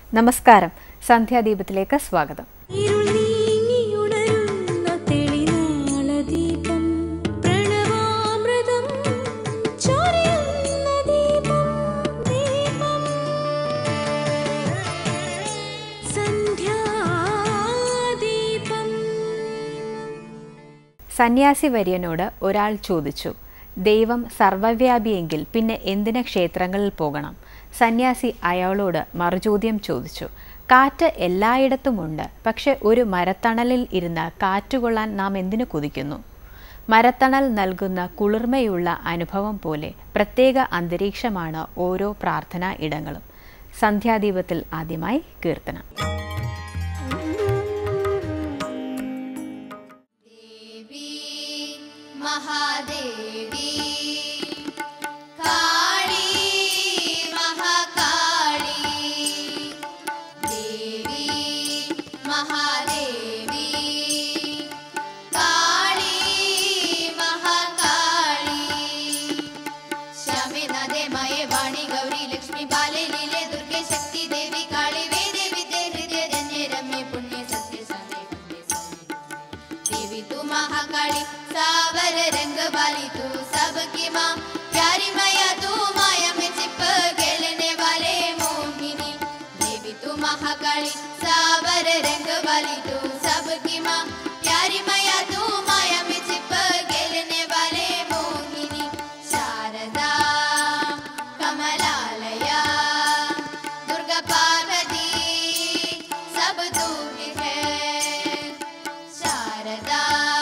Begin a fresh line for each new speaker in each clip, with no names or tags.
നമസ്കാരം സന്ധ്യാദീപത്തിലേക്ക് സ്വാഗതം
ഇരുൾ നീങ്ങിയുണരുന്ന തെളിനാളദീപം പ്രണവാമൃതം ചൊരിയുന്ന ദീപം ദീപം സന്ധ്യാദീപം
സന്യാസി വര്യനോട് ഒരാൾ ചോദിച്ചു ദൈവം സർവവ്യാപിയെങ്കിൽ പിന്നെ എന്തിന് ക്ഷേത്രങ്ങളിൽ പോകണം സന്യാസി അയാളോട് മറുചോദ്യം ചോദിച്ചു കാറ്റ് എല്ലായിടത്തുമുണ്ട് പക്ഷെ ഒരു മരത്തണലിൽ ഇരുന്ന് കാറ്റുകൊള്ളാൻ നാം എന്തിനു കുതിക്കുന്നു മരത്തണൽ നൽകുന്ന കുളിർമയുള്ള അനുഭവം പോലെ പ്രത്യേക അന്തരീക്ഷമാണ് ഓരോ പ്രാർത്ഥനാ ഇടങ്ങളും സന്ധ്യാദീപത്തിൽ ആദ്യമായി കീർത്തനം
देवी महादेवी काली महाकाली देवी महादेवी काली महाकाली श्यामे नदे मये वाणी गौरी लक्ष्मी बाले लीले दुर्गे शक्ति देवी काली वेदे विद्ये हृदय धन्य रम्य पुण्य सत्य साने वन्दे साने देवी तू महाकाली सावर रंग वाली तू सबकी माँ प्यारी मैया तू माया में चिप खेलने वाले मोहिनी देवी तू महाकाली सावर रंग वाली तू सबकी माँ प्यारी मैया तू माया में चिप खेलने वाले मोहिनी शारदा कमलालया दुर्गा पार्वती सब तू ही है शारदा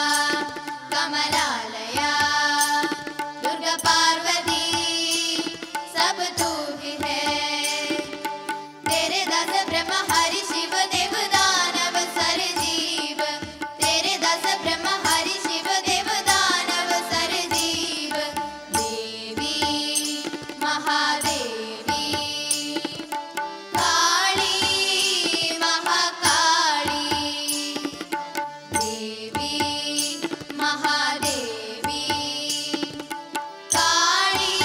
कमलालया दुर्गा पार्वती सब तू ही है तेरे दास ब्रह्म हरि शिव देव दानव सर जीव तेरे दास ब्रह्म हरि शिव देव दानव सर जीव देवी महादेवी काली महाकाली देवी महादेवी काली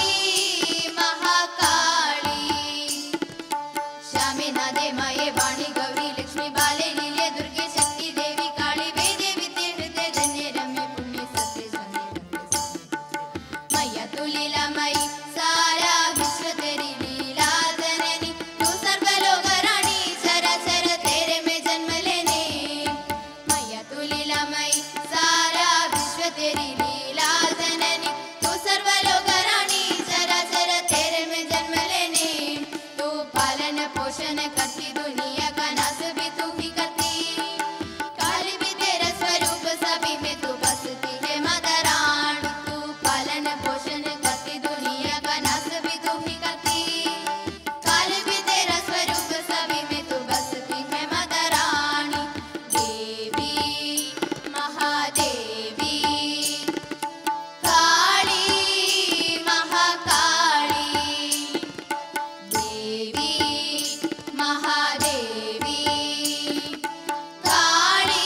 महाकाली श्यामे नादे माये वाणी गौरी लक्ष्मी बाले लीले दुर्गे शक्ति देवी काली वेदे विद्ये हृदय धन्य रम्य पुण्य सत्य सने मैया तू लीला मई सारा विश्व तेरी लीला जननी तू सर्व लोग रानी सरासर तेरे में जन्म लेने मैया तू लीला मई सारा विश्व तेरी लीला जननी तू सर्व लोग रानी सरासर तेरे में जन्म लेने तू पालन पोषण करती दुनिया का नाश भी तू ही करती काली भी तेरा स्वरूप सभी में तू बसती है माता रानी तू पालन पोषण करती दुनिया का नाश भी तू ही करती काली भी तेरा स्वरूप सभी में तू बसती है माता रानी देवी महादेवी काली महाकाली देवी महादेवी काली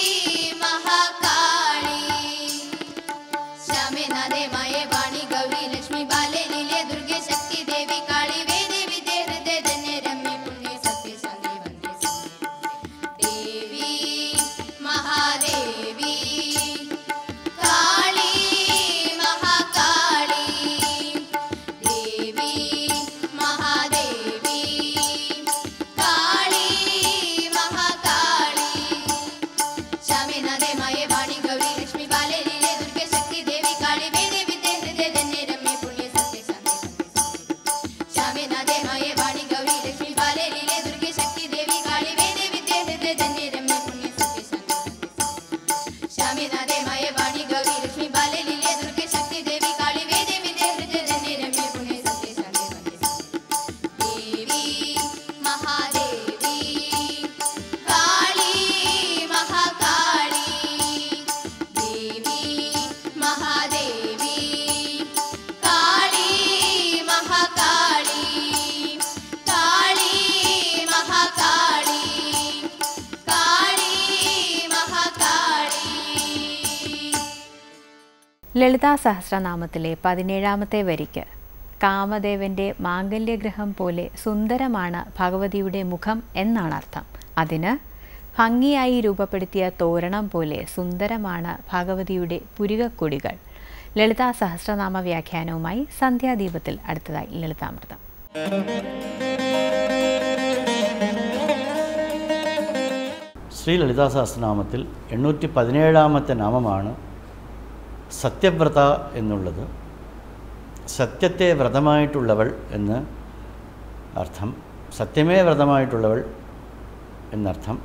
महाकाली श्यामे नादे माये वाणी गौरी लक्ष्मी बाले लीले दुर्गे शक्ति देवी काली वेदे विद्ये हृदय धन्य रम्य पुण्य सत्य शांति वन्दे साने देवी महादेवी काली महाकाली देवी महादेवी काली महाकाली श्यामे नादे माये वाणी गौरी लक्ष्मी बाले लीले दुर्गे शक्ति देवी काली वेदे विद्ये हृदय धन्य रम्य पुण्य सत्य शांति श्यामे नादे माये वाणी गौरी लक्ष्मी बाले लीले दुर्गे शक्ति देवी काली वेदे विद्ये हृदय धन्य रम्य पुण्य सत्य शांति श्यामे नादे माये वाणी गौरी लक्ष्मी बाले लीले दुर्गे शक्ति देवी काली वेदे विद्ये हृदय धन्य रम्य पुण्य सत्य शांति देवी महादेवी काली महाकाली देवी महादेवी काली महाकाली काली महाकाली काली महाकाली
ലളിതാ സഹസ്രനാമത്തിലെ പതിനേഴാമത്തെ വരിക്ക് കാമദേവന്റെ മാംഗല്യഗ്രഹം പോലെ സുന്ദരമാണ് ഭഗവതിയുടെ മുഖം എന്നാണ് അർത്ഥം അതിന് ഭംഗിയായി രൂപപ്പെടുത്തിയ തോരണം പോലെ സുന്ദരമാണ് ഭഗവതിയുടെ പുരികക്കൊടികൾ ലളിതാ സഹസ്രനാമ വ്യാഖ്യാനവുമായി സന്ധ്യാദീപത്തിൽ അടുത്തതായി ലളിതാമൃതം
ശ്രീ ലളിതാ സഹസ്രനാമത്തിൽ എണ്ണൂറ്റി പതിനേഴാമത്തെ നാമമാണ് സത്യവ്രത എന്നുള്ളത് സത്യത്തെ വ്രതമായിട്ടുള്ളവൾ എന്ന് അർത്ഥം സത്യമേ വ്രതമായിട്ടുള്ളവൾ എന്നർത്ഥം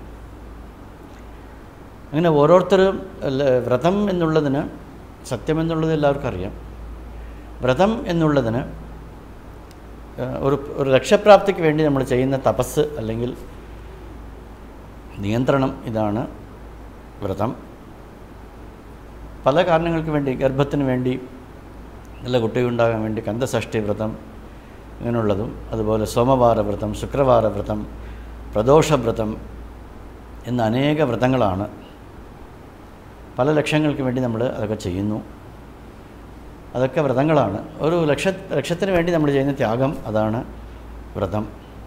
അങ്ങനെ ഓരോരുത്തരും അല്ല, വ്രതം എന്നുള്ളതിന് സത്യം എന്നുള്ളത് എല്ലാവർക്കും അറിയാം വ്രതം എന്നുള്ളതിന് ഏഹ്, ഒരു ഒരു ലക്ഷ്യപ്രാപ്തിക്ക് വേണ്ടി നമ്മൾ ചെയ്യുന്ന തപസ് അല്ലെങ്കിൽ നിയന്ത്രണം ഇതാണ് വ്രതം പല കാരണങ്ങൾക്ക് വേണ്ടി ഗർഭത്തിന് വേണ്ടി നല്ല കുട്ടിയുണ്ടാകാൻ വേണ്ടി കന്ദസഷ്ടി വ്രതം ഇങ്ങനെയുള്ളതും അതുപോലെ സോമവാര വ്രതം ശുക്രവാര വ്രതം പ്രദോഷവ്രതം എന്ന അനേക വ്രതങ്ങളാണ് പല ലക്ഷ്യങ്ങൾക്ക് വേണ്ടി നമ്മൾ അതൊക്കെ ചെയ്യുന്നു അതൊക്കെ വ്രതങ്ങളാണ് ഒരു ലക്ഷ്യ ലക്ഷ്യത്തിന് വേണ്ടി നമ്മൾ ചെയ്യുന്ന ത്യാഗം അതാണ് വ്രതം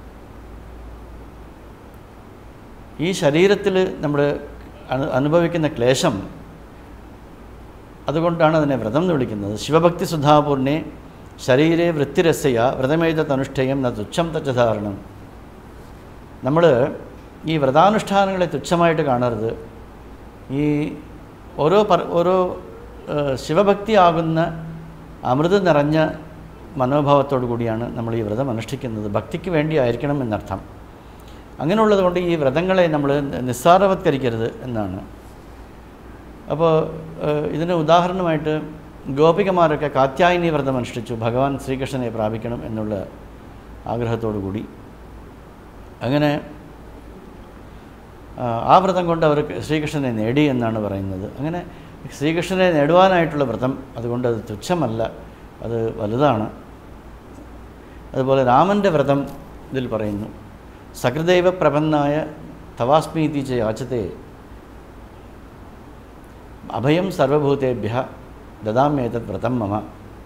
ഈ ശരീരത്തിൽ നമ്മൾ അനു അനുഭവിക്കുന്ന ക്ലേശം അതുകൊണ്ടാണ് അതിനെ വ്രതം എന്ന് വിളിക്കുന്നത് ശിവഭക്തി സുധാപൂർണെ ശരീരെ വൃത്തിരസ്യ വ്രതമേത തനുഷ്ഠേയം ന തുച്ഛം തച്ചധാരണം നമ്മൾ ഈ വ്രതാനുഷ്ഠാനങ്ങളെ തുച്ഛമായിട്ട് കാണരുത് ഈ ഓരോ പർ ഓരോ ഏഹ്, ശിവഭക്തിയാകുന്ന അമൃത് നിറഞ്ഞ മനോഭാവത്തോടു കൂടിയാണ് നമ്മൾ ഈ വ്രതം അനുഷ്ഠിക്കുന്നത് ഭക്തിക്ക് വേണ്ടി ആയിരിക്കണം എന്നർത്ഥം അങ്ങനെയുള്ളത് കൊണ്ട് ഈ വ്രതങ്ങളെ നമ്മൾ നിസ്സാരവത്കരിക്കരുത് എന്നാണ് അപ്പോൾ ഏഹ്, ഇതിന് ഉദാഹരണമായിട്ട് ഗോപികമാരൊക്കെ കാത്യായനി വ്രതം അനുഷ്ഠിച്ചു ഭഗവാൻ ശ്രീകൃഷ്ണനെ പ്രാപിക്കണം എന്നുള്ള ആഗ്രഹത്തോടു കൂടി അങ്ങനെ ആ, ആ വ്രതം കൊണ്ട് അവർ ശ്രീകൃഷ്ണനെ നേടി എന്നാണ് പറയുന്നത് അങ്ങനെ ശ്രീകൃഷ്ണനെ നേടുവാനായിട്ടുള്ള വ്രതം അതുകൊണ്ട് അത് തുച്ഛമല്ല അത് വലുതാണ് അതുപോലെ രാമൻ്റെ വ്രതം ഇതിൽ പറയുന്നു സകൃദൈവ പ്രപന്നായ തവാസ്മീതി ച യാചത്തെ അഭയം സർവഭൂതേഭ്യ ദദാമ്യേതത് വ്രതം മമ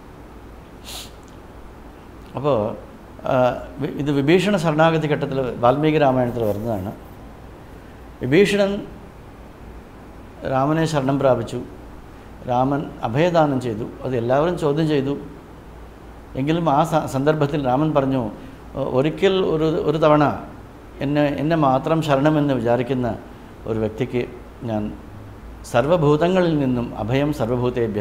അപ്പോൾ ഇത് വിഭീഷണ ശരണാഗതി ഘട്ടത്തിൽ വാൽമീകി രാമായണത്തിൽ വരുന്നതാണ് വിഭീഷണൻ രാമനെ ശരണം പ്രാപിച്ചു രാമൻ അഭയദാനം ചെയ്തു അത് എല്ലാവരും ചോദ്യം ചെയ്തു എങ്കിലും ആ സ- സന്ദർഭത്തിൽ രാമൻ പറഞ്ഞു "ഒ- ഒരിക്കൽ ഒരു ഒരു തവണ എന്നെ എന്നെ മാത്രം ശരണമെന്ന് വിചാരിക്കുന്ന ഒരു വ്യക്തിക്ക് ഞാൻ സർവഭൂതങ്ങളിൽ നിന്നും അഭയം സർവഭൂതേഭ്യ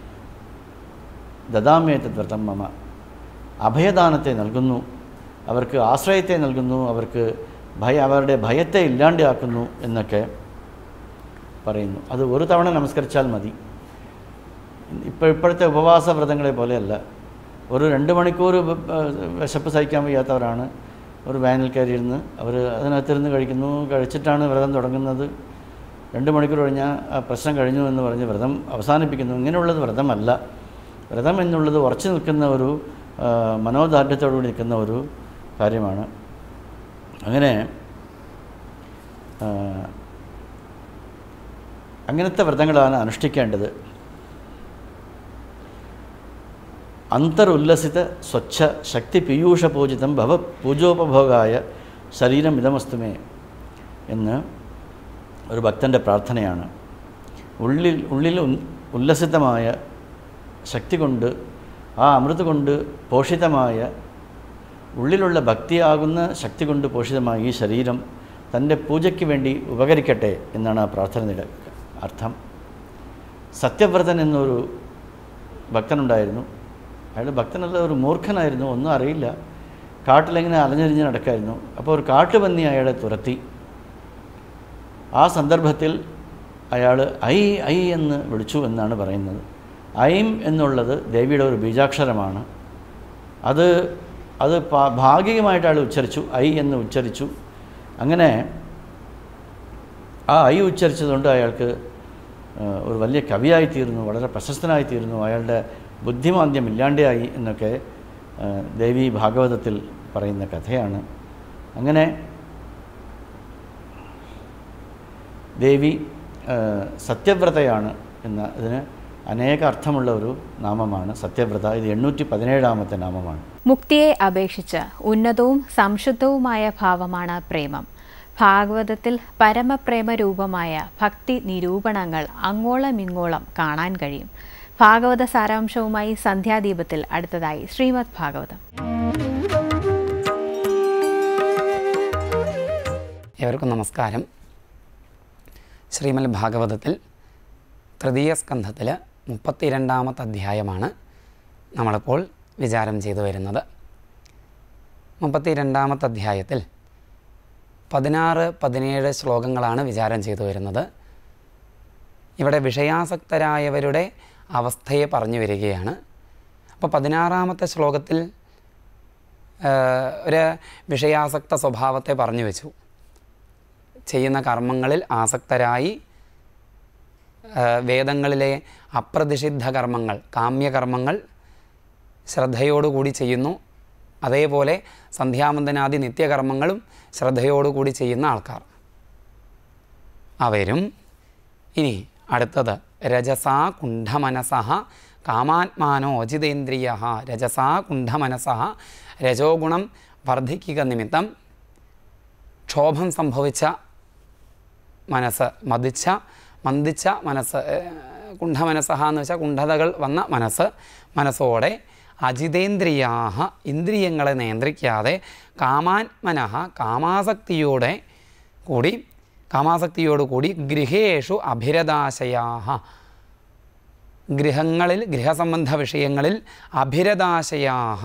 ദദാമേത വ്രതം മമ അഭയദാനത്തെ നൽകുന്നു അവർക്ക് ആശ്രയത്തെ നൽകുന്നു അവർക്ക് ഭയ അവരുടെ ഭയത്തെ ഇല്ലാണ്ടാക്കുന്നു എന്നൊക്കെ പറയുന്നു അത് ഒരു തവണ നമസ്കരിച്ചാൽ മതി ഇപ്പോൾ ഇപ്പോഴത്തെ ഉപവാസ വ്രതങ്ങളെ പോലെയല്ല ഒരു രണ്ട് മണിക്കൂർ വ- ഏഹ് വിശപ്പ് സഹിക്കാൻ വയ്യാത്തവരാണ് ഒരു വാനിൽ കയറിയിരുന്ന് അവർ അതിനകത്തിരുന്ന് കഴിക്കുന്നു കഴിച്ചിട്ടാണ് വ്രതം തുടങ്ങുന്നത് രണ്ട് മണിക്കൂർ കഴിഞ്ഞാൽ ആ പ്രശ്നം കഴിഞ്ഞു എന്ന് പറഞ്ഞ് വ്രതം അവസാനിപ്പിക്കുന്നു ഇങ്ങനെയുള്ളത് വ്രതമല്ല വ്രതം എന്നുള്ളത് ഉറച്ചു നിൽക്കുന്ന ഒരു ആ, മനോദാർഢ്യത്തോടുകൂടി നിൽക്കുന്ന ഒരു കാര്യമാണ് അങ്ങനെ ആ, അങ്ങനത്തെ വ്രതങ്ങളാണ് അനുഷ്ഠിക്കേണ്ടത് അന്തരുല്ലസിത സ്വച്ഛ ശക്തി പീയൂഷ പൂജിതം ഭവ പൂജോപഭോഗായ ശരീരം ഇതമസ്തുമേ എന്ന് ഒരു ഭക്തൻ്റെ പ്രാർത്ഥനയാണ് ഉള്ളിൽ ഉള്ളിൽ ഉൻ- ഉല്ലസിതമായ ശക്തി കൊണ്ട് ആ അമൃത് കൊണ്ട് പോഷിതമായ ഉള്ളിലുള്ള ഭക്തിയാകുന്ന ശക്തി കൊണ്ട് പോഷിതമായ ഈ ശരീരം തൻ്റെ പൂജയ്ക്ക് വേണ്ടി ഉപകരിക്കട്ടെ എന്നാണ് ആ പ്രാർത്ഥനയുടെ അർത്ഥം സത്യവ്രതൻ എന്നൊരു ഭക്തനുണ്ടായിരുന്നു അയാൾ ഭക്തനല്ല ഒരു മൂർഖനായിരുന്നു ഒന്നും അറിയില്ല കാട്ടിലെങ്ങനെ അലഞ്ഞിരിഞ്ഞ് നടക്കായിരുന്നു അപ്പോൾ ഒരു കാട്ടുപന്നി അയാളെ തുരത്തി ആ സന്ദർഭത്തിൽ അയാൾ ഐ ഐ എന്ന് വിളിച്ചു എന്നാണ് പറയുന്നത് ഐം എന്നുള്ളത് ദേവിയുടെ ഒരു ബീജാക്ഷരമാണ് അത് അത് പാ- ഭാഗികമായിട്ട് അയാൾ ഉച്ചരിച്ചു ഐ എന്ന് ഉച്ചരിച്ചു അങ്ങനെ ആ ഐ ഉച്ചരിച്ചതുകൊണ്ട് അയാൾക്ക് ആ, ഒരു വലിയ കവിയായി തീർന്നു വളരെ പ്രശസ്തനായി തീർന്നു അയാളുടെ ബുദ്ധിമാന്ദ്യം ഇല്ലാണ്ടായി എന്നൊക്കെ ആ, ദേവി ഭാഗവതത്തിൽ പറയുന്ന കഥയാണ് അങ്ങനെ ദേവി ആ, സത്യവ്രതയാണ് എന്ന ഇതിന് അനേക അർത്ഥമുള്ള ഒരു നാമമാണ് സത്യവ്രത ഇത് എണ്ണൂറ്റി പതിനേഴാമത്തെ നാമമാണ്
മുക്തിയെ അപേക്ഷിച്ച് ഉന്നതവും സംശുദ്ധവുമായ ഭാവമാണ് പ്രേമം ഭാഗവതത്തിൽ പരമപ്രേമ രൂപമായ ഭക്തി നിരൂപണങ്ങൾ അങ്ങോളമിങ്ങോളം കാണാൻ കഴിയും ഭാഗവത സാരാംശവുമായി സന്ധ്യാദീപത്തിൽ അടുത്തതായി ശ്രീമദ് ഭാഗവതം
ഏവർക്കും നമസ്കാരം ശ്രീമൽ ഭാഗവതത്തിൽ തൃതീയ സ്കന്ധത്തിൽ മുപ്പത്തിരണ്ടാമത്തെ അധ്യായമാണ് നമ്മളിപ്പോൾ വിചാരം ചെയ്തു വരുന്നത് മുപ്പത്തിരണ്ടാമത്തെ അധ്യായത്തിൽ പതിനാറ് പതിനേഴ് ശ്ലോകങ്ങളാണ് വിചാരം ചെയ്തു വരുന്നത് ഇവിടെ വിഷയാസക്തരായവരുടെ അവസ്ഥയെ പറഞ്ഞു വരികയാണ് അപ്പോൾ പതിനാറാമത്തെ ശ്ലോകത്തിൽ ആ, ഒരു വിഷയാസക്ത സ്വഭാവത്തെ പറഞ്ഞു വെച്ചു ചെയ്യുന്ന കർമ്മങ്ങളിൽ ആസക്തരായി ആ, വേദങ്ങളിലെ അപ്രതിഷിദ്ധ കർമ്മങ്ങൾ കാമ്യകർമ്മങ്ങൾ ശ്രദ്ധയോടുകൂടി ചെയ്യുന്നു അതേപോലെ സന്ധ്യാവന്തനാദി നിത്യകർമ്മങ്ങളും ശ്രദ്ധയോടുകൂടി ചെയ്യുന്ന ആൾക്കാർ അവരും ഇനി അടുത്തത് രജസാ കുണ്ഠമനസഹ കാമാത്മാനോ അജിതേന്ദ്രിയ രജസാ കുണ്ഠമനസഹ രജോഗുണം വർദ്ധിക്കുക നിമിത്തം ക്ഷോഭം സംഭവിച്ച മനസ്സ് മതിച്ച മന്ദിച്ച മനസ്സ് ഏഹ്, കുണ്ഠമനസ്സഹ എന്ന് വെച്ചാൽ കുണ്ഠതകൾ വന്ന മനസ്സ് മനസ്സോടെ അജിതേന്ദ്രിയാഹ ഇന്ദ്രിയങ്ങളെ നിയന്ത്രിക്കാതെ കാമാത്മനഃ കാമാസക്തിയോടെ കൂടി കാമാസക്തിയോടുകൂടി ഗൃഹേഷു അഭിരതാശയാഹ ഗൃഹങ്ങളിൽ ഗൃഹസംബന്ധ വിഷയങ്ങളിൽ അഭിരതാശയാഹ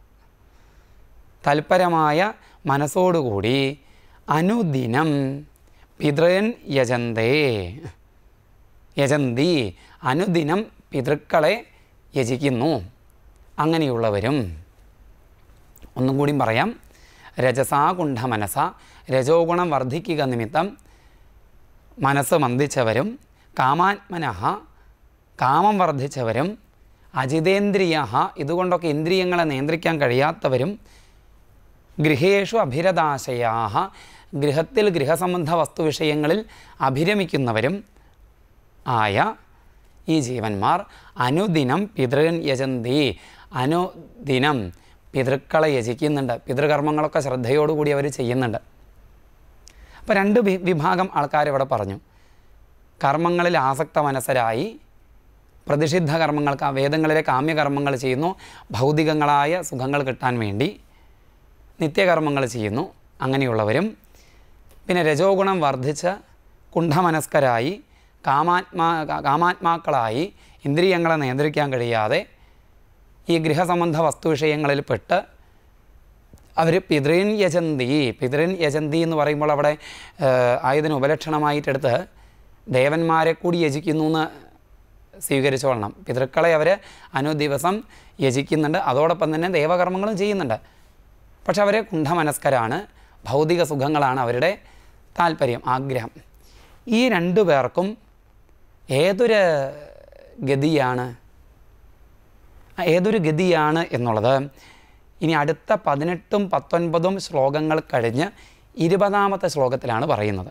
തൽപരമായ മനസ്സോടുകൂടി അനുദിനം പിതൃൻ യജന്തേ യജന്തി അനുദിനം പിതൃക്കളെ യജിക്കുന്നു അങ്ങനെയുള്ളവരും ഒന്നും കൂടിയും പറയാം രജസാ കുണ്ഠ മനസ രജോഗുണം വർദ്ധിക്കുക നിമിത്തം മനസ്സ് മന്ദിച്ചവരും കാമാത്മനഃ കാമം വർദ്ധിച്ചവരും അജിതേന്ദ്രിയ ഇതുകൊണ്ടൊക്കെ ഇന്ദ്രിയങ്ങളെ നിയന്ത്രിക്കാൻ കഴിയാത്തവരും ഗൃഹേഷു അഭിരതാശയാഹ ഗൃഹത്തിൽ ഗൃഹസംബന്ധ വസ്തുവിഷയങ്ങളിൽ അഭിരമിക്കുന്നവരും ആയ ഈ ജീവന്മാർ അനുദിനം പിതൃൻ യജന്തി അനുദിനം പിതൃക്കളെ യജിക്കുന്നുണ്ട് പിതൃകർമ്മങ്ങളൊക്കെ ശ്രദ്ധയോടുകൂടി അവർ ചെയ്യുന്നുണ്ട് അപ്പോൾ രണ്ട് വി- വിഭാഗം ആൾക്കാർ ഇവിടെ പറഞ്ഞു കർമ്മങ്ങളിൽ ആസക്ത മനസ്സരായി പ്രതിഷിദ്ധ കർമ്മങ്ങൾ കാ- വേദങ്ങളിലെ കാമ്യകർമ്മങ്ങൾ ചെയ്യുന്നു ഭൗതികങ്ങളായ സുഖങ്ങൾ കിട്ടാൻ വേണ്ടി നിത്യകർമ്മങ്ങൾ ചെയ്യുന്നു അങ്ങനെയുള്ളവരും പിന്നെ രജോഗുണം വർദ്ധിച്ച് കുണ്ഠമനസ്കരായി കാമാത്മാ കാ- കാമാത്മാക്കളായി ഇന്ദ്രിയങ്ങളെ നിയന്ത്രിക്കാൻ കഴിയാതെ ഈ ഗൃഹസംബന്ധ വസ്തുവിഷയങ്ങളിൽ പെട്ട് അവർ പിതൃൻ യജന്തി പിതൃൻ യജന്തി എന്ന് പറയുമ്പോൾ അവിടെ ഏഹ്, ആയതിന് ഉപലക്ഷണമായിട്ടെടുത്ത് ദേവന്മാരെ കൂടി യജിക്കുന്നു എന്ന് സ്വീകരിച്ചോളണം പിതൃക്കളെ അവർ അനുദിവസം യജിക്കുന്നുണ്ട് അതോടൊപ്പം തന്നെ ദേവകർമ്മങ്ങളും ചെയ്യുന്നുണ്ട് പക്ഷെ അവർ കുണ്ഠമനസ്കരാണ് ഭൗതിക സുഖങ്ങളാണ് അവരുടെ താല്പര്യം ആഗ്രഹം ഈ രണ്ടു പേർക്കും ഏതൊരു ഗതിയാണ് ആ ഏതൊരു ഗതിയാണ് എന്നുള്ളത് ഇനി അടുത്ത പതിനെട്ടും പത്തൊൻപതും ശ്ലോകങ്ങൾ കഴിഞ്ഞ് ഇരുപതാമത്തെ ശ്ലോകത്തിലാണ് പറയുന്നത്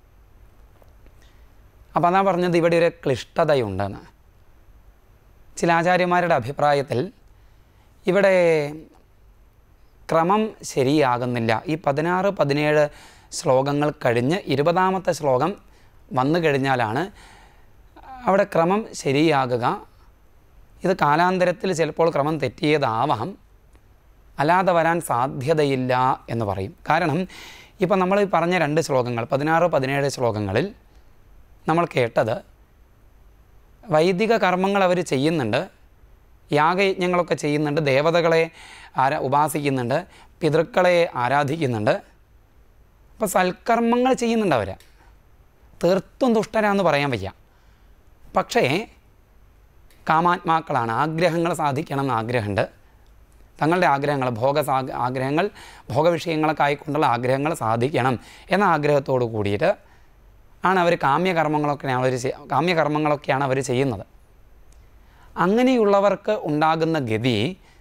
അപ്പോൾ അതാ പറഞ്ഞത് ഇവിടെ ഒരു ക്ലിഷ്ടതയുണ്ടെന്ന് ചില ആചാര്യന്മാരുടെ അഭിപ്രായത്തിൽ ഇവിടെ ക്രമം ശരിയാകുന്നില്ല ഈ പതിനാറ് പതിനേഴ് ശ്ലോകങ്ങൾ കഴിഞ്ഞ് ഇരുപതാമത്തെ ശ്ലോകം വന്നു കഴിഞ്ഞാലാണ് അവിടെ ക്രമം ശരിയാകുക ഇത് കാലാന്തരത്തിൽ ചിലപ്പോൾ ക്രമം തെറ്റിയതാവാം അല്ലാതെ വരാൻ സാധ്യതയില്ല എന്ന് പറയും കാരണം ഇപ്പം നമ്മൾ ഈ പറഞ്ഞ രണ്ട് ശ്ലോകങ്ങൾ പതിനാറ് പതിനേഴ് ശ്ലോകങ്ങളിൽ നമ്മൾ കേട്ടത് വൈദിക കർമ്മങ്ങൾ അവർ ചെയ്യുന്നുണ്ട് യാഗയജ്ഞങ്ങളൊക്കെ ചെയ്യുന്നുണ്ട് ദേവതകളെ ആരാ ഉപാസിക്കുന്നുണ്ട് പിതൃക്കളെ ആരാധിക്കുന്നുണ്ട് അപ്പോൾ സൽക്കർമ്മങ്ങൾ ചെയ്യുന്നുണ്ട് അവർ തീർത്തും ദുഷ്ടരാന്ന് പറയാൻ വയ്യ പക്ഷേ കാമാത്മാക്കളാണ് ആഗ്രഹങ്ങൾ സാധിക്കണം എന്ന് ആഗ്രഹമുണ്ട് തങ്ങളുടെ ആഗ്രഹങ്ങൾ ഭോഗ സാ- ആഗ്രഹങ്ങൾ ഭോഗവിഷയങ്ങളൊക്കെ ആയിക്കൊണ്ടുള്ള ആഗ്രഹങ്ങൾ സാധിക്കണം എന്ന ആഗ്രഹത്തോടു കൂടിയിട്ട് ആണ് അവർ കാമ്യകർമ്മങ്ങളൊക്കെയാണ് അവർ കാമ്യകർമ്മങ്ങളൊക്കെയാണ് അവർ ചെയ്യുന്നത് അങ്ങനെയുള്ളവർക്ക് ഉണ്ടാകുന്ന ഗതി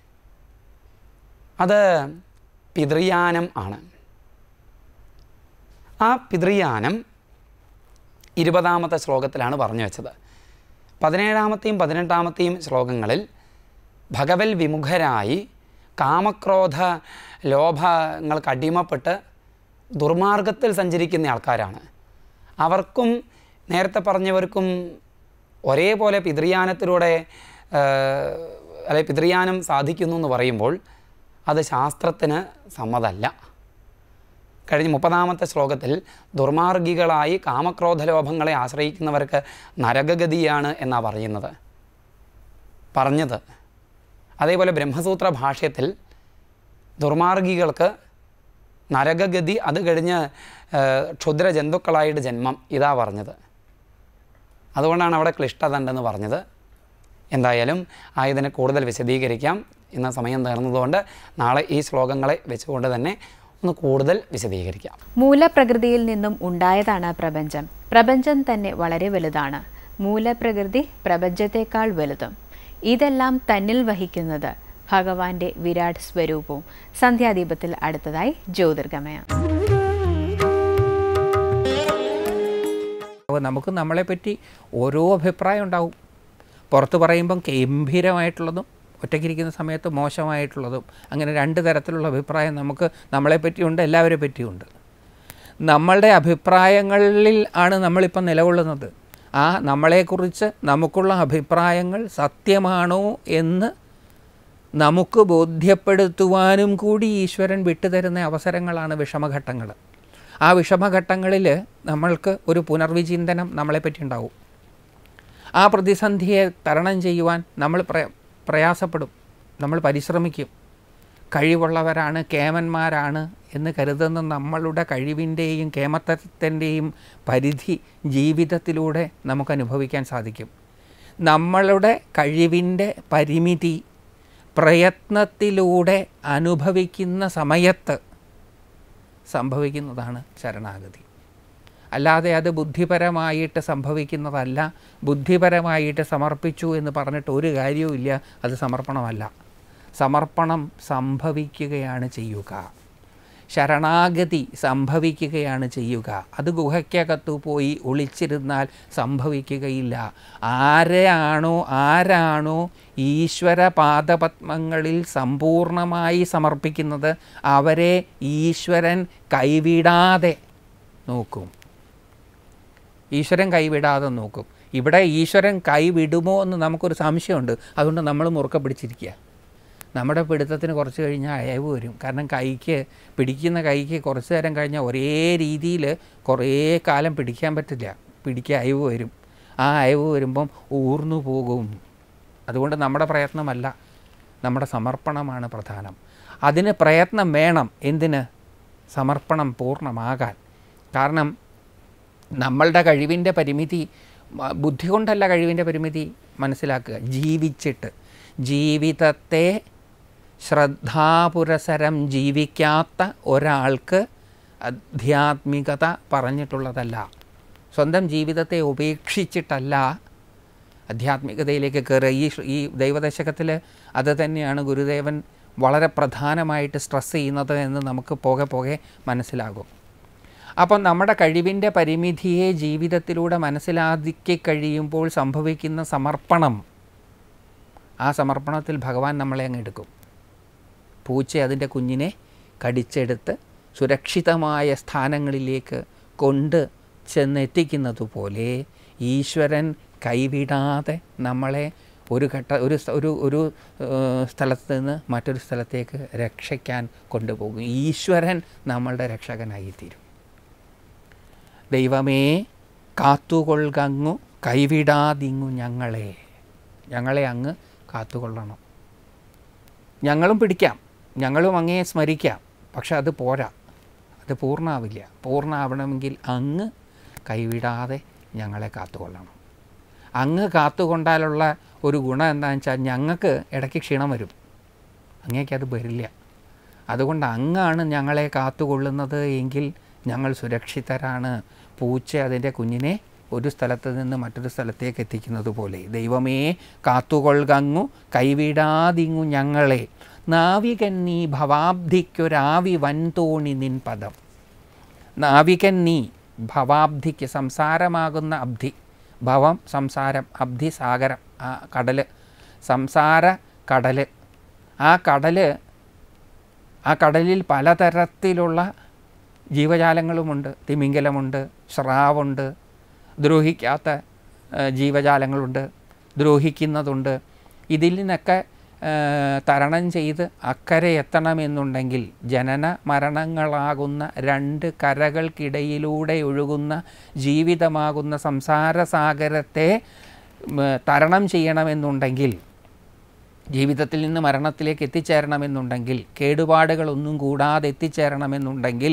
അത് പിതൃയാനം ആണ് ആ പിതൃയാനം ഇരുപതാമത്തെ ശ്ലോകത്തിലാണ് പറഞ്ഞു വെച്ചത് പതിനേഴാമത്തെയും പതിനെട്ടാമത്തെയും ശ്ലോകങ്ങളിൽ ഭഗവൽ വിമുഖരായി കാമക്രോധ ലോഭങ്ങൾക്ക് അടിമപ്പെട്ട് ദുർമാർഗത്തിൽ സഞ്ചരിക്കുന്ന ആൾക്കാരാണ് അവർക്കും നേരത്തെ പറഞ്ഞവർക്കും ഒരേപോലെ പിതൃയാനത്തിലൂടെ അല്ലെ പിതൃയാനം സാധിക്കുന്നു എന്ന് പറയുമ്പോൾ അത് ശാസ്ത്രത്തിന് സമ്മതമല്ല കഴിഞ്ഞ മുപ്പതാമത്തെ ശ്ലോകത്തിൽ ദുർമാർഗികളായി കാമക്രോധ ലോഭങ്ങളെ ആശ്രയിക്കുന്നവർക്ക് നരകഗതിയാണ് എന്നാണ് പറയുന്നത് പറഞ്ഞത് അതേപോലെ ബ്രഹ്മസൂത്ര ഭാഷ്യത്തിൽ ദുർമാർഗികൾക്ക് നരകഗതി അത് കഴിഞ്ഞ് ഏഹ്, ക്ഷുദ്ര ജന്തുക്കളായിട്ട് ജന്മം ഇതാ പറഞ്ഞത് അതുകൊണ്ടാണ് അവിടെ ക്ലിഷ്ടത ഉണ്ടെന്ന് പറഞ്ഞത് എന്തായാലും ആയതിനെ കൂടുതൽ വിശദീകരിക്കാം ഇന്ന് സമയം തീർന്നതുകൊണ്ട് നാളെ ഈ ശ്ലോകങ്ങളെ വെച്ചുകൊണ്ട് തന്നെ ഒന്ന് കൂടുതൽ വിശദീകരിക്കാം
മൂലപ്രകൃതിയിൽ നിന്നും ഉണ്ടായതാണ് പ്രപഞ്ചം പ്രപഞ്ചം തന്നെ വളരെ വലുതാണ് മൂലപ്രകൃതി പ്രപഞ്ചത്തെക്കാൾ വലുതും ഇതെല്ലാം തന്നിൽ വഹിക്കുന്നത് ഭഗവാന്റെ വിരാട് സ്വരൂപവും സന്ധ്യാദീപത്തിൽ അടുത്തതായി ജ്യോതിർഗമയം
അപ്പോൾ നമുക്ക് നമ്മളെപ്പറ്റി ഓരോ അഭിപ്രായം ഉണ്ടാവും പുറത്ത് പറയുമ്പം ഗംഭീരമായിട്ടുള്ളതും ഒറ്റയ്ക്കിരിക്കുന്ന സമയത്ത് മോശമായിട്ടുള്ളതും അങ്ങനെ രണ്ട് തരത്തിലുള്ള അഭിപ്രായം നമുക്ക് നമ്മളെപ്പറ്റിയുണ്ട് എല്ലാവരെ പറ്റിയുണ്ട് നമ്മളുടെ അഭിപ്രായങ്ങളിൽ ആണ് നമ്മളിപ്പം നിലകൊള്ളുന്നത് ആ നമ്മളെക്കുറിച്ച് നമുക്കുള്ള അഭിപ്രായങ്ങൾ സത്യമാണോ എന്ന് നമുക്ക് ബോധ്യപ്പെടുത്തുവാനും കൂടി ഈശ്വരൻ വിട്ടുതരുന്ന അവസരങ്ങളാണ് വിഷമഘട്ടങ്ങൾ ആ വിഷമഘട്ടങ്ങളിൽ നമ്മൾക്ക് ഒരു പുനർവിചിന്തനം നമ്മളെപ്പറ്റി ഉണ്ടാവും ആ പ്രതിസന്ധിയെ തരണം ചെയ്യുവാൻ നമ്മൾ പ്ര പ്രയാസപ്പെടും നമ്മൾ പരിശ്രമിക്കും കഴിവുള്ളവരാണ് കേമന്മാരാണ് എന്ന് കരുതുന്ന നമ്മളുടെ കഴിവിൻ്റെയും കേമത്തത്തിൻ്റെയും പരിധി ജീവിതത്തിലൂടെ നമുക്ക് അനുഭവിക്കാൻ സാധിക്കും നമ്മളുടെ കഴിവിൻ്റെ പരിമിതി പ്രയത്നത്തിലൂടെ അനുഭവിക്കുന്ന സമയത്ത് സംഭവിക്കുന്നതാണ് ശരണാഗതി അല്ലാതെ അത് ബുദ്ധിപരമായിട്ട് സംഭവിക്കുന്നതല്ല ബുദ്ധിപരമായിട്ട് സമർപ്പിച്ചു എന്ന് പറഞ്ഞിട്ട് ഒരു കാര്യവുമില്ല അത് സമർപ്പണമല്ല സമർപ്പണം സംഭവിക്കുകയാണ് ചെയ്യുക ശരണാഗതി സംഭവിക്കുകയാണ് ചെയ്യുക അത് ഗുഹയ്ക്കകത്തു പോയി ഒളിച്ചിരുന്നാൽ സംഭവിക്കുകയില്ല ആരെയാണോ ആരാണോ ഈശ്വര പാദപത്മങ്ങളിൽ സമ്പൂർണമായി സമർപ്പിക്കുന്നത് അവരെ ഈശ്വരൻ കൈവിടാതെ നോക്കും ഈശ്വരൻ കൈവിടാതെ നോക്കും ഇവിടെ ഈശ്വരൻ കൈവിടുമോ എന്ന് നമുക്കൊരു സംശയമുണ്ട് അതുകൊണ്ട് നമ്മൾ മുറുക്കെ പിടിച്ചിരിക്കുക നമ്മുടെ പിടുത്തത്തിന് കുറച്ച് കഴിഞ്ഞാൽ അയവ് വരും കാരണം കൈക്ക് പിടിക്കുന്ന കൈക്ക് കുറച്ച് നേരം കഴിഞ്ഞാൽ ഒരേ രീതിയിൽ കുറേ കാലം പിടിക്കാൻ പറ്റില്ല പിടിക്കുക അയവ് വരും ആ അയവ് വരുമ്പം ഊർന്നു പോകും അതുകൊണ്ട് നമ്മുടെ പ്രയത്നമല്ല നമ്മുടെ സമർപ്പണമാണ് പ്രധാനം അതിന് പ്രയത്നം വേണം എന്തിന് സമർപ്പണം പൂർണ്ണമാകാൻ കാരണം നമ്മളുടെ കഴിവിൻ്റെ പരിമിതി മ- ബുദ്ധി കൊണ്ടല്ല കഴിവിൻ്റെ പരിമിതി മനസ്സിലാക്കുക ജീവിച്ചിട്ട് ജീവിതത്തെ ശ്രദ്ധാപുരസരം ജീവിക്കാത്ത ഒരാൾക്ക് ആധ്യാത്മികത പറഞ്ഞിട്ടുള്ളതല്ല സ്വന്തം ജീവിതത്തെ ഉപേക്ഷിച്ചിട്ടല്ല ആധ്യാത്മികതയിലേക്ക് കയറുക ഈ ശ്ര- ഈ ദൈവദശകത്തിൽ അത് തന്നെയാണ് ഗുരുദേവൻ വളരെ പ്രധാനമായിട്ട് സ്ട്രെസ് ചെയ്യുന്നത് എന്ന് നമുക്ക് പോകെ പോകെ മനസ്സിലാകും അപ്പം നമ്മുടെ കഴിവിൻ്റെ പരിമിതിയെ ജീവിതത്തിലൂടെ മനസ്സിലാക്കി കഴിയുമ്പോൾ സംഭവിക്കുന്ന സമർപ്പണം ആ സമർപ്പണത്തിൽ ഭഗവാൻ നമ്മളെ അങ്ങ് എടുക്കും പൂച്ച അതിൻ്റെ കുഞ്ഞിനെ കടിച്ചെടുത്ത് സുരക്ഷിതമായ സ്ഥാനങ്ങളിലേക്ക് കൊണ്ട് ചെന്നെത്തിക്കുന്നത് പോലെ ഈശ്വരൻ കൈവിടാതെ നമ്മളെ ഒരു ഘട്ട ഒരു സ്ഥ- ഒരു ഒരു ഏഹ്, സ്ഥലത്ത് നിന്ന് മറ്റൊരു സ്ഥലത്തേക്ക് രക്ഷയ്ക്കാൻ കൊണ്ടുപോകും ഈശ്വരൻ നമ്മളുടെ രക്ഷകനായിത്തീരും ദൈവമേ കാത്തുകൊള്ളുകങ്ങു കൈവിടാതിങ്ങു ഞങ്ങളെ ഞങ്ങളെ അങ്ങ് കാത്തുകൊള്ളണം ഞങ്ങളും പിടിക്കാം ഞങ്ങളും അങ്ങയെ സ്മരിക്കാം പക്ഷെ അത് പോരാ അത് പൂർണ്ണമാവില്ല പൂർണ്ണമാവണമെങ്കിൽ അങ്ങ് കൈവിടാതെ ഞങ്ങളെ കാത്തുകൊള്ളണം അങ്ങ് കാത്തുകൊണ്ടാലുള്ള ഒരു ഗുണം എന്താണെന്ന് വെച്ചാൽ ഞങ്ങൾക്ക് ഇടയ്ക്ക് ക്ഷീണം വരും അങ്ങേക്ക് അത് വരില്ല അതുകൊണ്ട് അങ്ങാണ് ഞങ്ങളെ കാത്തുകൊള്ളുന്നത് എങ്കിൽ ഞങ്ങൾ സുരക്ഷിതരാണ് പൂച്ച അതിൻ്റെ കുഞ്ഞിനെ ഒരു സ്ഥലത്ത് നിന്ന് മറ്റൊരു സ്ഥലത്തേക്ക് എത്തിക്കുന്നത് പോലെ ദൈവമേ കാത്തുകൊള്ളുകങ്ങു കൈവിടാതിങ്ങു ഞങ്ങളെ നാവികൻ നീ ഭവാബ്ധിക്കൊരാവി വൻതോണി നിൻ പദം നാവികൻ നീ ഭവാബ്ധിക്ക് സംസാരമാകുന്ന അബ്ധി ഭവം സംസാരം അബ്ധി സാഗരം ആ കടൽ സംസാര കടൽ ആ കടൽ ആ കടലിൽ പലതരത്തിലുള്ള ജീവജാലങ്ങളുമുണ്ട് തിമിംഗലമുണ്ട് സ്രാവുണ്ട് ദ്രോഹിക്കാത്ത ആ, ജീവജാലങ്ങളുണ്ട് ദ്രോഹിക്കുന്നതുണ്ട് ഇതിൽ നിന്നൊക്കെ ആ, തരണം ചെയ്ത് അക്കരെ എത്തണമെന്നുണ്ടെങ്കിൽ ജനന മരണങ്ങളാകുന്ന രണ്ട് കരകൾക്കിടയിലൂടെ ഒഴുകുന്ന ജീവിതമാകുന്ന സംസാരസാഗരത്തെ ഉം, തരണം ചെയ്യണമെന്നുണ്ടെങ്കിൽ ജീവിതത്തിൽ നിന്ന് മരണത്തിലേക്ക് എത്തിച്ചേരണമെന്നുണ്ടെങ്കിൽ കേടുപാടുകളൊന്നും കൂടാതെ എത്തിച്ചേരണമെന്നുണ്ടെങ്കിൽ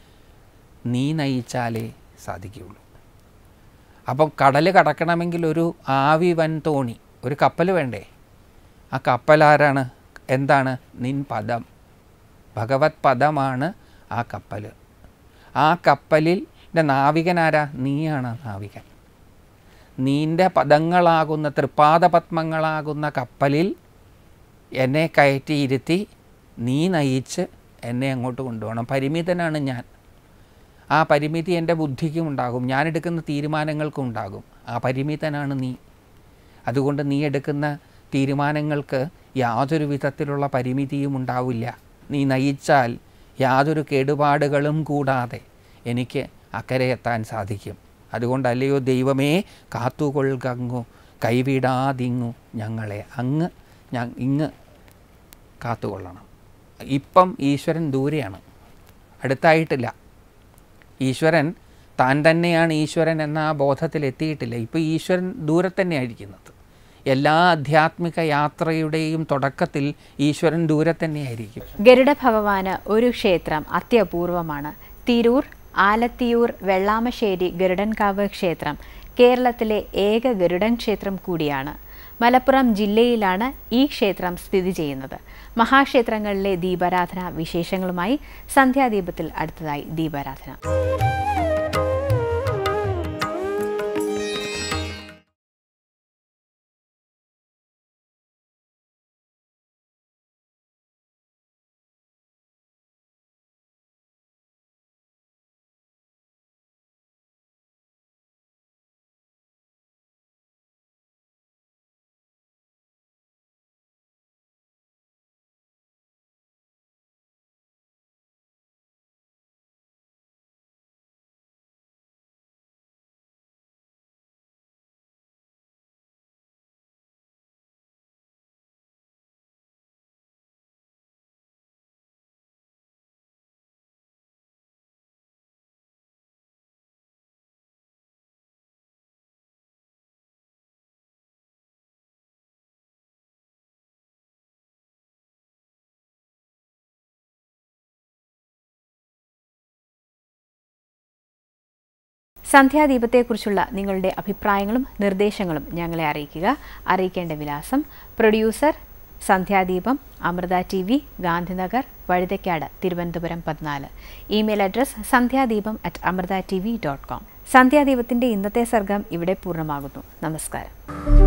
നീ നയിച്ചാലേ സാധിക്കുകയുള്ളൂ അപ്പം കടൽ കടക്കണമെങ്കിൽ ഒരു ആവി വൻ തോണി ഒരു കപ്പൽ വേണ്ടേ ആ കപ്പലാരാണ് എന്താണ് നിൻ പദം ഭഗവത് പദമാണ് ആ കപ്പൽ ആ കപ്പലിൽ നാവികനാരാ നീയാണ് നാവികൻ നീൻ്റെ പദങ്ങളാകുന്ന തൃപ്പാദപത്മങ്ങളാകുന്ന കപ്പലിൽ എന്നെ കയറ്റിയിരുത്തി നീ നയിച്ച് എന്നെ അങ്ങോട്ട് കൊണ്ടുപോകണം പരിമിതനാണ് ഞാൻ ആ പരിമിതി എൻ്റെ ബുദ്ധിക്കും ഉണ്ടാകും ഞാൻ എടുക്കുന്ന തീരുമാനങ്ങൾക്കും ഉണ്ടാകും ആ പരിമിതനാണ് നീ അതുകൊണ്ട് നീ എടുക്കുന്ന തീരുമാനങ്ങൾക്ക് യാതൊരു വിധത്തിലുള്ള പരിമിതിയും ഉണ്ടാവില്ല നീ നയിച്ചാൽ യാതൊരു കേടുപാടുകളും കൂടാതെ എനിക്ക് അക്കരെ എത്താൻ സാധിക്കും അതുകൊണ്ടല്ലയോ ദൈവമേ കാത്തുകൊള്ളുകങ്ങു കൈവിടാതിങ്ങു ഞങ്ങളെ അങ്ങ് ഞ ഇങ്ങ് കാത്തുകൊള്ളണം ഇപ്പം ഈശ്വരൻ ദൂരെയാണ് അടുത്തായിട്ടില്ല ഈശ്വരൻ താൻ തന്നെയാണ് ഈശ്വരൻ എന്ന ആ ബോധത്തിൽ എത്തിയിട്ടില്ല ഇപ്പോൾ ഈശ്വരൻ ദൂരെ തന്നെയായിരിക്കുന്നത് എല്ലാ ആധ്യാത്മിക യാത്രയുടെയും തുടക്കത്തിൽ ഈശ്വരൻ ദൂരെ തന്നെയായിരിക്കും
ഗരുഡ ഭഗവാന് ഒരു ക്ഷേത്രം അത്യപൂർവമാണ് തിരൂർ ആലത്തിയൂർ വെള്ളാമശ്ശേരി ഗരുഡൻകാവ് ക്ഷേത്രം കേരളത്തിലെ ഏക ഗരുഡൻ ക്ഷേത്രം കൂടിയാണ് മലപ്പുറം ജില്ലയിലാണ് ഈ ക്ഷേത്രം സ്ഥിതി ചെയ്യുന്നത് മഹാക്ഷേത്രങ്ങളിലെ ദീപാരാധന വിശേഷങ്ങളുമായി സന്ധ്യാദീപത്തിൽ അടുത്തതായി ദീപാരാധന സന്ധ്യാദീപത്തെക്കുറിച്ചുള്ള നിങ്ങളുടെ അഭിപ്രായങ്ങളും നിർദ്ദേശങ്ങളും ഞങ്ങളെ അറിയിക്കുക അറിയിക്കേണ്ട വിലാസം producer Sandhyadeepam Amrita T V Gandhinagar Vazhuthacaud Thiruvananthapuram പതിനാല് email address Sandhyadeepam at Amrita T V dot com സന്ധ്യാദീപത്തിൻ്റെ ഇന്നത്തെ സർഗം ഇവിടെ പൂർണ്ണമാകുന്നു നമസ്കാരം